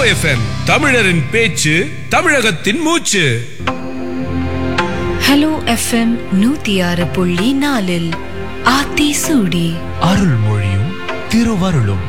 FM தமிழரின் பேச்சு தமிழகத்தின் மூச்சு ஹலோ எஃப்எம் நூத்தி ஆறு புள்ளி நாலில் ஆத்தி சூடி அருள்மொழியும் திருவருளும்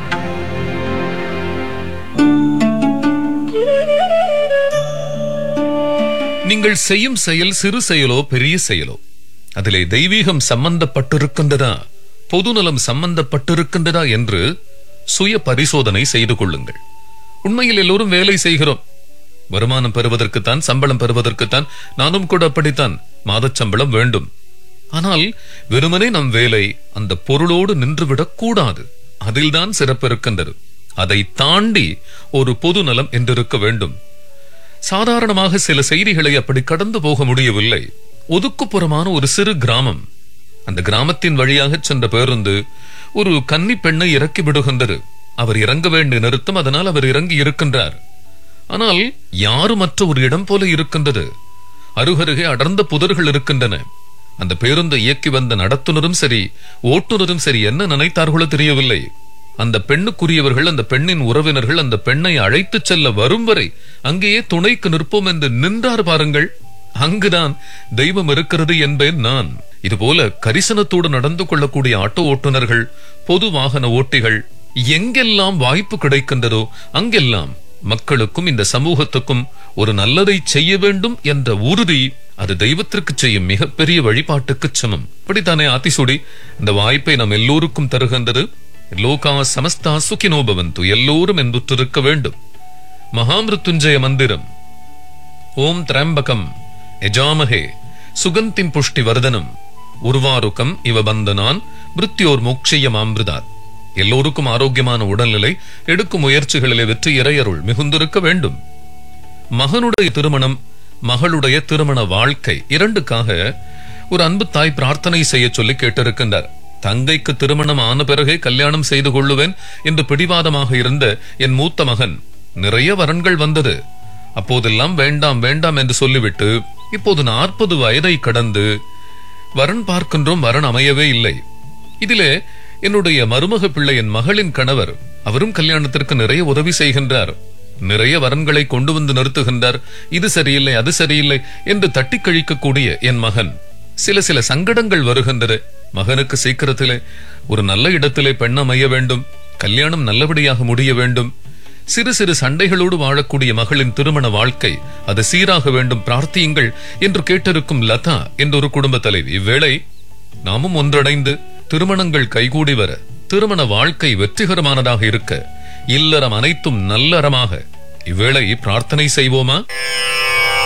நீங்கள் செய்யும் செயல் சிறு செயலோ பெரிய செயலோ அதிலே தெய்வீகம் சம்பந்தப்பட்டிருக்கின்றதா பொதுநலம் சம்பந்தப்பட்டிருக்கின்றதா என்று சுய பரிசோதனை செய்து கொள்ளுங்கள் உண்மையில் எல்லோரும் வேலை செய்கிறோம் வருமானம் பெறுவதற்குத்தான் சம்பளம் பெறுவதற்குத்தான் நானும் கூட அப்படித்தான் மாதச் சம்பளம் வேண்டும் ஆனால் வெறுமனே நம் வேலை அந்த பொருளோடு நின்றுவிடக் கூடாது அதில்தான் சிறப்பு இருக்கின்றது அதை தாண்டி ஒரு பொது நலம் என்றிருக்க வேண்டும் சாதாரணமாக சில செய்திகளை அப்படி கடந்து போக முடியவில்லை ஒதுக்குப்புறமான ஒரு சிறு கிராமம் அந்த கிராமத்தின் வழியாக சென்ற பேருந்து ஒரு கன்னி பெண்ணை இறக்கி விடுகின்றது அவர் இறங்க வேண்டிய நிறுத்தம் அதனால் அவர் இறங்கி இருக்கின்றார் ஆனால் யாருமற்ற ஒரு இடம் போல இருக்கின்றது அருகருகே அடர்ந்த புதர்கள் இருக்கின்றன அந்த பேருந்தை இயக்கி வந்த நடத்துனரும் சரி ஓட்டுநரும் சரி என்ன நினைத்தார்களோ தெரியவில்லை அந்த பெண்ணுக்குரியவர்கள் அந்த பெண்ணின் உறவினர்கள் அந்த பெண்ணை அழைத்துச் செல்ல வரும் வரை அங்கேயே துணைக்கு நிற்போம் என்று நின்றார் பாருங்கள் அங்குதான் தெய்வம் இருக்கிறது என்பேன் நான் இதுபோல கரிசனத்தோடு நடந்து கொள்ளக்கூடிய ஆட்டோ ஓட்டுநர்கள் பொது வாகன ஓட்டிகள் எங்கெல்லாம் வாய்ப்பு கிடைக்கின்றதோ அங்கெல்லாம் மக்களுக்கும் இந்த சமூகத்துக்கும் ஒரு நல்லதை செய்ய வேண்டும் என்ற உறுதி அது தெய்வத்திற்கு செய்யும் மிகப்பெரிய வழிபாட்டுக்கு சமம் இப்படித்தானே ஆத்திசூடி இந்த வாய்ப்பை நம் எல்லோருக்கும் தருகின்றது லோகா சமஸ்தா சுகினோ பவந்து எல்லோரும் என்புற்றிருக்க வேண்டும் மகாமிருத்துஞ்சய மந்திரம் ஓம் திரம்பகம் யஜாமகே சுகந்திம் புஷ்டி வர்தனம் உருவாருக்கம் இவ பந்தனான் மிருத்யோர் மோக்ஷய மாமிருதாத் எல்லோருக்கும் ஆரோக்கியமான உடல்நிலை எடுக்கும் முயற்சிகளிலே வெற்றி இறையருள் மிகுந்திருக்க வேண்டும் மகனுடைய திருமணம் மகளுடைய திருமண வாழ்க்கை இரண்டுக்காக ஒரு அன்பு தாய் பிரார்த்தனை செய்ய சொல்லி கேட்டிருக்கின்றார் தங்கைக்கு திருமணம் ஆன பிறகே கல்யாணம் செய்து கொள்ளுவேன் என்று பிடிவாதமாக இருந்த என் மூத்த மகன் நிறைய வரன்கள் வந்தது அப்போதெல்லாம் வேண்டாம் வேண்டாம் என்று சொல்லிவிட்டு இப்போது நாற்பது வயதை கடந்து வரன் பார்க்கின்றோம் வரன் அமையவே இல்லை இதிலே என்னுடைய மருமக பிள்ளை என் மகளின் கணவர் அவரும் கல்யாணத்திற்கு நிறைய உதவி செய்கின்றார் நிறைய வரன்களை கொண்டு வந்து நிறுத்துகின்றார் இது சரியில்லை அது சரியில்லை என்று தட்டி கழிக்கக்கூடிய என் மகன் சில சில சங்கடங்கள் வருகின்றது மகனுக்கு சீக்கிரத்திலே ஒரு நல்ல இடத்திலே பெண் அமைய வேண்டும் கல்யாணம் நல்லபடியாக முடிய வேண்டும் சிறு சிறு சண்டைகளோடு வாழக்கூடிய மகளின் திருமண வாழ்க்கை அது சீராக வேண்டும் பிரார்த்தியுங்கள் என்று கேட்டிருக்கும் லதா என்ற ஒரு குடும்ப தலைவி இவ்வேளை நாமும் ஒன்றடைந்து திருமணங்கள் கைகூடி வர திருமண வாழ்க்கை வெற்றிகரமானதாக இருக்க இல்லறம் அனைத்தும் நல்லறமாக இவ்வேளை பிரார்த்தனை செய்வோமா